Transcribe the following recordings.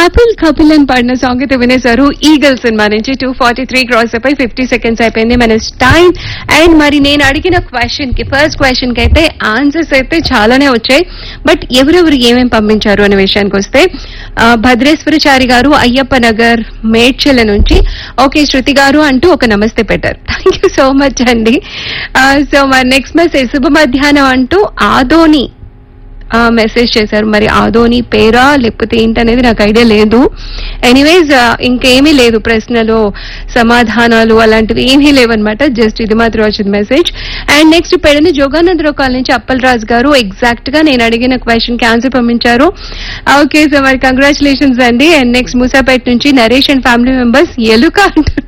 కపిల్ కపిల్ అని పాడిన సాంగ్ అయితే వినేశారు ఈగల్ సినిమా నుంచి టూ ఫార్టీ త్రీ క్రాస్ అయిపోయి ఫిఫ్టీ సెకండ్స్ అయిపోయింది మన టైం అండ్ మరి నేను అడిగిన క్వశ్చన్ కి ఫస్ట్ క్వశ్చన్ కి అయితే ఆన్సర్స్ అయితే చాలానే వచ్చాయి బట్ ఎవరెవరు ఏమేం పంపించారు అనే విషయానికి వస్తే ఆ, భద్రేశ్వరచారి గారు అయ్యప్ప నగర్ మేడ్చల నుంచి ఓకే శృతి గారు అంటూ ఒక నమస్తే పెట్టారు థ్యాంక్ యూ సో మచ్ అండి సో మరి నెక్స్ట్ మెసేజ్ శుభ మధ్యాహ్నం అంటూ ఆదోని మెసేజ్ చేశారు మరి ఆదోని పేరా లేకపోతే ఏంటనేది నాకు ఐడియా లేదు ఎనీవేస్ ఇంకేమీ లేదు ప్రశ్నలు సమాధానాలు అలాంటివి ఏమీ లేవన్నమాట జస్ట్ ఇది మాత్రం వచ్చింది message and next Pedana Joganandarao colony నుంచి అప్పలరాజు గారు ఎగ్జాక్ట్ గా నేను అడిగిన క్వశ్చన్ కి ఆన్సర్ పంపించారు ఓకే సో మరి కంగ్రాచులేషన్స్ అండి అండ్ నెక్స్ట్ మూసాపేట నుంచి నరేష్ అండ్ ఫ్యామిలీ మెంబర్స్ ఎలుక అంటున్నారు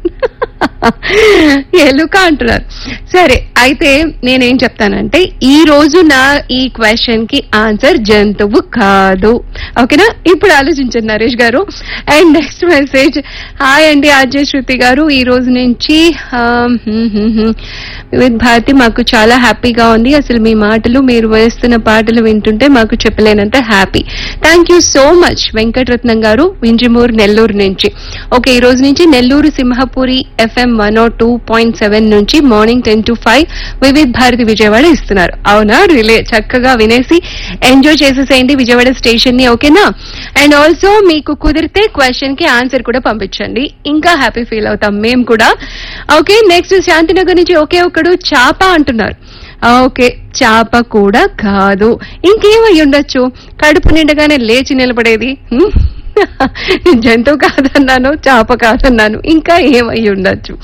ఎలుక అంటున్నారు సరే అయితే నేనేం చెప్తానంటే ఈ రోజు నా ఈ క్వశ్చన్ కి ఆన్సర్ జంతువు కాదు ఓకేనా ఇప్పుడు ఆలోచించండి నరేష్ గారు అండ్ నెక్స్ట్ మెసేజ్ హాయ్ అండి అజయ్ శృతి గారు ఈ రోజు నుంచి ఆ, హ్మ్, హ్మ్, హ్మ్. వివిధ్ భారతి మాకు చాలా హ్యాపీగా ఉంది అసలు మీ మాటలు మీరు వేస్తున్న పాటలు వింటుంటే మాకు చెప్పలేనంత happy thank you so much Venkataratnam garu Vinjamuru Nellore నుంచి ఓకే ఈ రోజు నుంచి Nellore Simhapuri FM one O two point seven నుంచి morning ten to five Vividh Bharati Vijayawada ఇస్తున్నారు అవునా రిలే చక్కగా వినేసి ఎంజాయ్ చేసేసేయండి విజయవాడ స్టేషన్ ని ఓకేనా అండ్ ఆల్సో మీకు కుదిరితే క్వశ్చన్ కి ఆన్సర్ కూడా పంపించండి ఇంకా హ్యాపీ ఫీల్ అవుతాం మేము కూడా ఓకే నెక్స్ట్ శాంతినగర్ నుంచి ఒకే ఒకడు చాప అంటున్నారు ఆ, ఓకే చాప కూడా కాదు ఇంకేమై ఉండొచ్చు కడుపు నిండగానే లేచి నిలబడేది హ్మ్? జంతువు కాదన్నాను చాప కాదన్నాను ఇంకా ఏమై ఉండొచ్చు